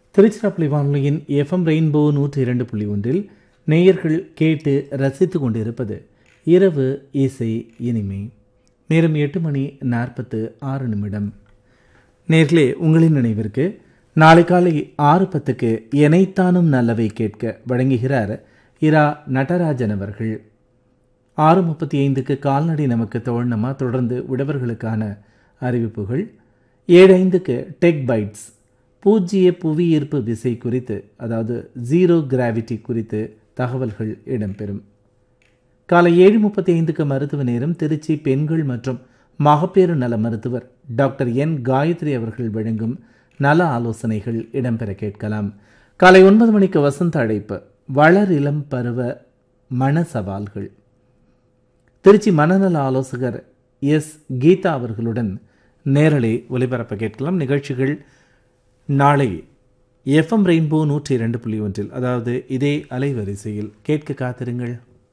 திருச்சிராப்பள்ளி வானொலியின் FM rainbow நூற்றி இரண்டு புள்ளி ஒன்றில் நேயர்கள் கேட்டு ரசித்து கொண்டிருப்பது இரவு இசை இனிமை நேரம் எட்டு மணி நாற்பத்து ஆறு நிமிடம் நேர்களே உங்களின் நினைவிற்கு நாளை காலை ஆறு பத்துக்கு எனைத்தானும் நல்லவை கேட்க வழங்குகிறார் இரா நடராஜன் அவர்கள் ஆறு முப்பத்தி ஐந்துக்கு கால்நடை நமக்கு தோழனமா தொடர்ந்து உழவர்களுக்கான அறிவிப்புகள் ஏழு ஐந்துக்கு டெக் பைட்ஸ் பூஜ்ஜிய புவியீர்ப்பு விசை குறித்து அதாவது ஜீரோ கிராவிட்டி குறித்து தகவல்கள் இடம்பெறும் காலை ஏழு முப்பத்தி ஐந்துக்கு மருத்துவ நேரம் திருச்சி பெண்கள் மற்றும் மகப்பேறு நல மருத்துவர் டாக்டர் என் காயத்ரி அவர்கள் வழங்கும் நல ஆலோசனைகள் இடம்பெற கேட்கலாம் காலை ஒன்பது மணிக்கு வசந்த அழைப்பு வளர் இளம் பருவ மன சவால்கள் திருச்சி மனநல ஆலோசகர் எஸ் கீதா அவர்களுடன் நேரலை ஒலிபரப்ப கேட்கலாம் நிகழ்ச்சிகள் நாளை எஃப்எம் ரெயின்போ நூற்றி இரண்டு புள்ளி ஒன்றில் அதாவது இதே அலைவரிசையில் கேட்க காத்திருங்கள்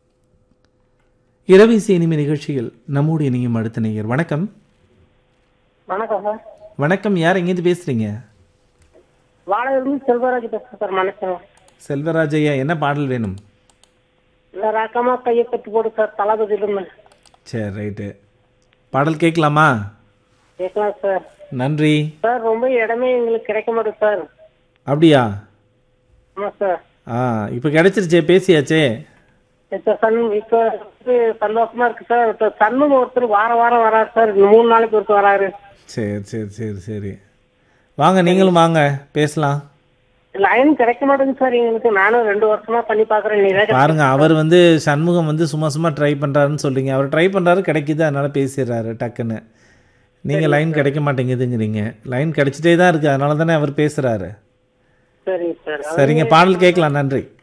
இரவி இனிமை நிகழ்ச்சியில் நம்மோடு இணையும் அடுத்த நேயர் வணக்கம் வணக்கம் சார் வணக்கம் யார் எங்கேருந்து பேசுறீங்க வாழையிலிருந்து செல்வராஜ் பேசுறேன் சார் மனுஷன் செல்வராஜையா என்ன பாடல் வேணும் இல்ல ராக்கமா கையை கட்டி போடு சார் தளபதியிலிருந்து சரி ரைட்டு பாடல் கேட்கலாமா கேட்கலாம் சார் நன்றி சார் ரொம்ப இடமே எங்களுக்கு கிடைக்க மாட்டேங்குது சார் அப்படியா ஆமா சார் ஆ இப்போ கிடைச்சிருச்சே பேசியாச்சே இப்ப சன் இப்ப வந்து சந்தோஷமா இருக்கு சார் இப்ப சண்முகம் ஒருத்தர் வார வாரம் வராரு சார் இந்த மூணு நாளைக்கு ஒருத்தர் வராரு சரி சரி சரி சரி வாங்க நீங்களும் வாங்க பேசலாம் லைன் கிடைக்க மாட்டேங்குது சார் எங்களுக்கு நானும் ரெண்டு வருஷமா பண்ணி பாக்குறேன் நீ தான் பாருங்க அவர் வந்து சண்முகம் வந்து சும்மா சும்மா ட்ரை பண்றாருன்னு சொல்றீங்க அவர் ட்ரை பண்றாரு கிடைக்குது அதனால பேசிடுறாரு டக்குன்னு நீங்க லைன் கிடைக்க மாட்டேங்குதுங்கிறீங்க லைன் கிடைச்சிட்டே தான் இருக்கு அதனால தானே அவர் பேசுறாரு சரிங்க சார் சரிங்க பாடல் கேட்கலாம் நன்றி